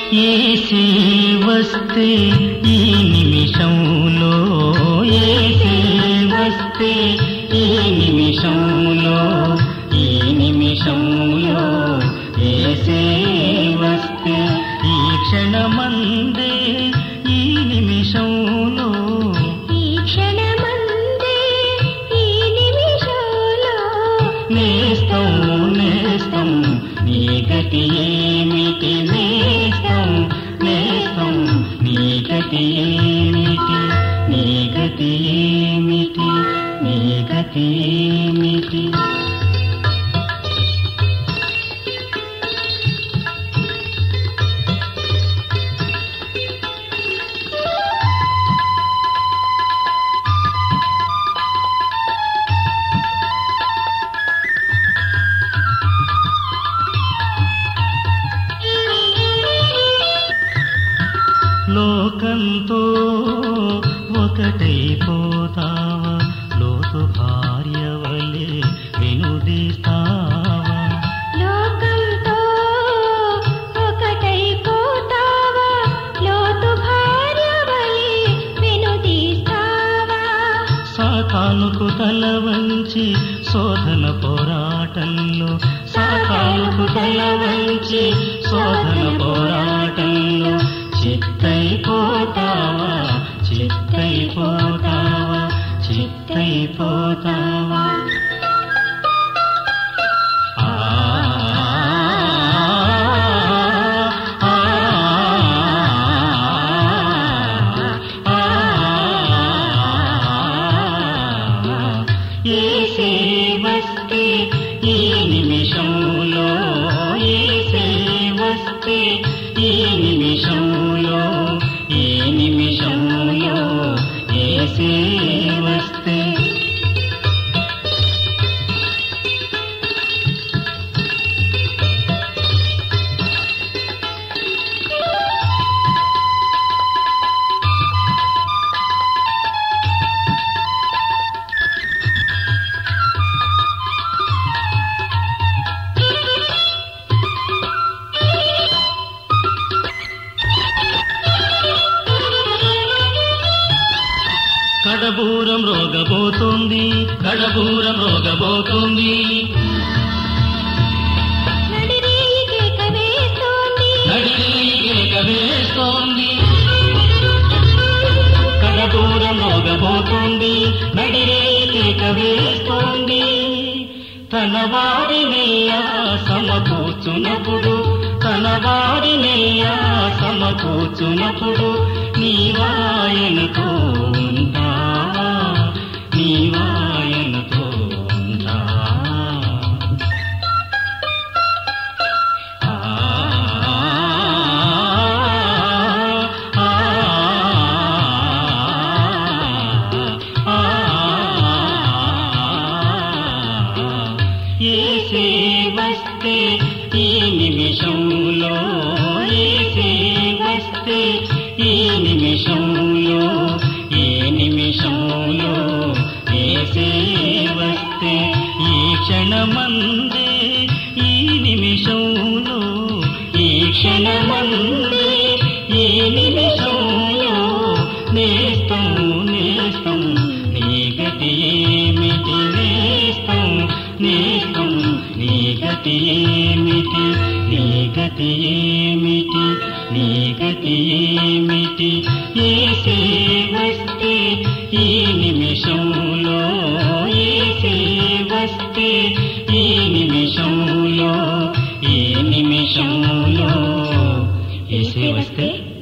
ఏసే వస్తే ఈ నిమిషంలో ఏసే వస్తే ఈ నిమిషంలో ఈ నిమిషంలో ఏసే వస్తే ఈ క్షణమందే ఈ నిమిషంలో ఈ క్షణమందే ఈ నిమిషంలో నేస్తం నేస్తం నీ గతి ఏమిటి నేస్తం నేస్తం నీ గతి ఏమిటి నీ గతి ఏమిటి నీ గతి ఏమిటి లోకంతో ఒకటైపోతావా లోతు భార్య వలె వినుదీస్తావా లోకంతో ఒకటైపోతావా లోతు భార్య వలె వెనుదీస్తావా సాతానుకు తల వంచి శోధన పోరాటంలో సాతానుకు తల వంచి శోధన పోరాటంలో చిత్తైపోతావా చిత్తైపోతావా చిత్తైపోతావా ఆ ఆ ఏసే వస్తే ఈ నిమిషంలో ఏసే వస్తే ఈ నిమిషంలో ఈ నిమిషంలో ఏసే వస్తే కడబూరం రోగబోతోంది కడబూరం రోగబోతోంది నడిరేయి కేక వేస్తోంది నడిరేయక వేస్తోంది కడబూరం రోగబోతోంది నడిరేయక వేస్తోంది తన వారినెల్లా సమకూర్చునప్పుడు తన వారినెల్లా సమకూర్చునప్పుడు నీవాయనతో ఉంటావా నీవాయనతో ఉంటావా ఏసే వస్తే ఈ నిమిషంలో ఏసే వస్తే ఈ నిమిషంలో ఈ నిమిషంలో ఏసే వస్తే ఈ క్షణమందే ఈ నిమిషంలో ఈ క్షణమందే ఈ నిమిషంలో నేస్తం నేస్తం నీ గతి ఏమిటి నేస్తం నేస్తం నీ గతి ఏమిటి నీ గతి ఏమిటి నీ గతి ఏమిటి ఏసే వస్తే ఈ నిమిషంలో ఏసే వస్తే ఈ నిమిషంలో ఈ నిమిషంలో ఏసే వస్తే